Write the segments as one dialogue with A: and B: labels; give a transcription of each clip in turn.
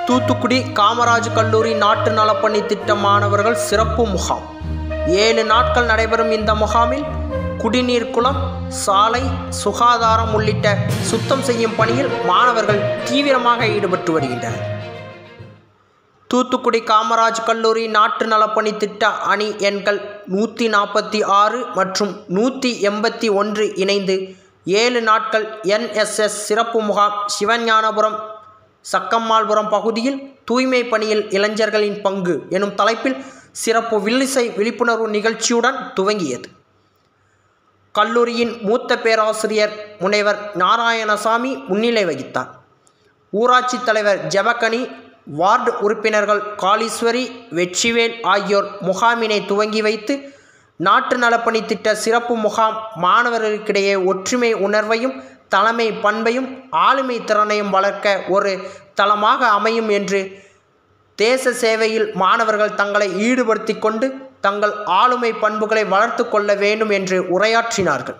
A: தூத்துக்குடி காமராஜ் கல்லூரி நாட்டு நலப்பணி திட்ட மாணவர்கள் சிறப்பு முகாம் ஏழு நாட்கள் நடைபெறும் இந்த முகாமில் குடிநீர் குளம் சாலை சுகாதாரம் உள்ளிட்ட சுத்தம் செய்யும் பணியில் மாணவர்கள் தீவிரமாக ஈடுபட்டு வருகின்றனர் தூத்துக்குடி காமராஜ் கல்லூரி நாட்டு நலப்பணி திட்ட அணி எண்கள் நூற்றி நாற்பத்தி ஆறு மற்றும் நூற்றி எண்பத்தி ஒன்று இணைந்து ஏழு நாட்கள் என்எஸ்எஸ் சிறப்பு முகாம் சிவஞானபுரம் சக்கம்மாள்புரம் பகுதியில் தூய்மை பணியில் இளைஞர்களின் பங்கு எனும் தலைப்பில் சிறப்பு வில்லிசை விழிப்புணர்வு நிகழ்ச்சியுடன் துவங்கியது கல்லூரியின் மூத்த பேராசிரியர் முனைவர் நாராயணசாமி முன்னிலை வகித்தார் ஊராட்சி தலைவர் ஜெபக்கனி வார்டு உறுப்பினர்கள் காளீஸ்வரி வெற்றிவேல் ஆகியோர் முகாமினை துவங்கி வைத்து நாட்டு நலப்பணி திட்ட சிறப்பு முகாம் மாணவர்களுக்கிடையே ஒற்றுமை உணர்வையும் தலைமை பண்பையும் ஆளுமை திறனையும் வளர்க்க ஒரு தளமாக அமையும் என்று தேச சேவையில் மாணவர்கள் தங்களை ஈடுபடுத்தி கொண்டு தங்கள் ஆளுமை பண்புகளை வளர்த்து கொள்ள வேண்டும் என்று உரையாற்றினார்கள்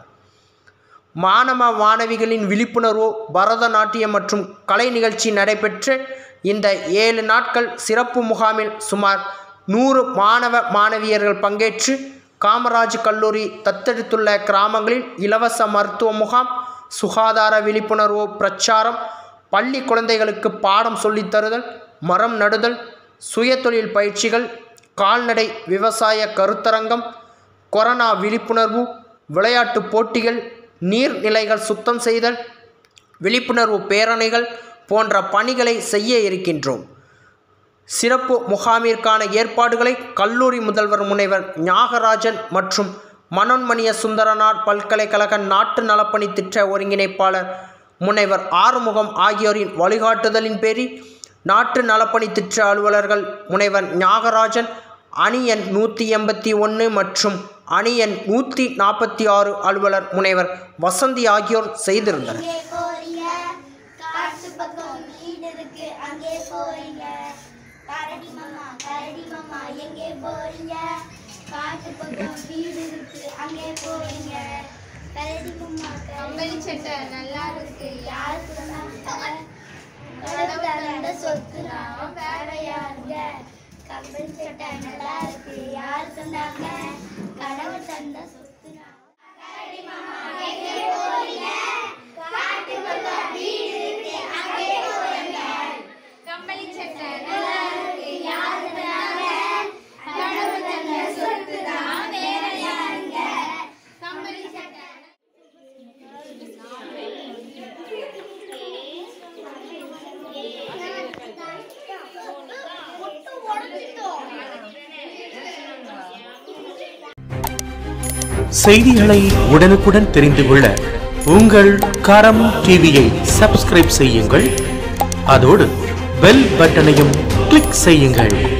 A: மாணவ மாணவிகளின் விழிப்புணர்வு பரதநாட்டியம் மற்றும் கலை நிகழ்ச்சி நடைபெற்ற இந்த ஏழு நாட்கள் சிறப்பு முகாமில் சுமார் நூறு மாணவ மாணவியர்கள் பங்கேற்று காமராஜ் கல்லூரி தத்தெடுத்துள்ள கிராமங்களில் இலவச மருத்துவ முகாம் சுகாதார விழிப்புணர்வு பிரச்சாரம் பள்ளி குழந்தைகளுக்கு பாடம் சொல்லித் தருதல் மரம் நடுதல் சுயதொழில் பயிற்சிகள் கால்நடை விவசாய கருத்தரங்கம் கொரோனா விழிப்புணர்வு விளையாட்டுப் போட்டிகள் நீர்நிலைகள் சுத்தம் செய்தல் விழிப்புணர்வு பேரணிகள் போன்ற பணிகளை செய்ய இருக்கின்றோம் சிறப்பு முகாமிற்கான ஏற்பாடுகளை கல்லூரி முதல்வர் முனைவர் ஞாகராஜன் மற்றும் மனோன்மணிய சுந்தரனார் பல்கலைக்கழக நாட்டு நலப்பணி திட்ட ஒருங்கிணைப்பாளர் முனைவர் ஆறுமுகம் ஆகியோரின் வழிகாட்டுதலின் பேரில் நாட்டு நலப்பணி திட்ட அலுவலர்கள் முனைவர் ஞாகராஜன் அணி எண் நூற்றி எண்பத்தி ஒன்று மற்றும் அணி எண் நூற்றி நாற்பத்தி ஆறு அலுவலர் முனைவர் வசந்தி ஆகியோர் செய்திருந்தனர்
B: எங்கே போறீங்க காட்டு பக்கம் வீடு இருக்கு அங்கே போறீங்க கரடி மாமா கரடி மாமா எங்கே போறீங்க காட்டு பக்கம் வீடு இருக்கு அங்கே போறீங்க கரடி மாமா
C: கம்பளி சட்டை நல்லா இருக்கு
B: யாருக்கு கடவுள் சொத்து நான் வேற யாருங்க கம்பளி சட்டை நல்லா இருக்கு யார் சொன்னாங்க கடவுள் தந்த சொத்து நான் கரடி மாமா எங்கே போறீங்க காட்டு பக்கம் வீடு இருக்கு அங்கே போறீங்க
C: கம்பளி சட்டை நல்லா இருக்கு
B: யார் சொன்னாங்க கடவுள் தந்த சொத்து நான் வேற யாருங்க
C: கம்பளி சட்டை
D: செய்திகளை உடனுக்குடன் தெரிந்து கொள்ள உங்கள் கரம் டிவியை சப்ஸ்கிரைப் செய்யுங்கள் அதோடு பெல் பட்டனையும் கிளிக் செய்யுங்கள்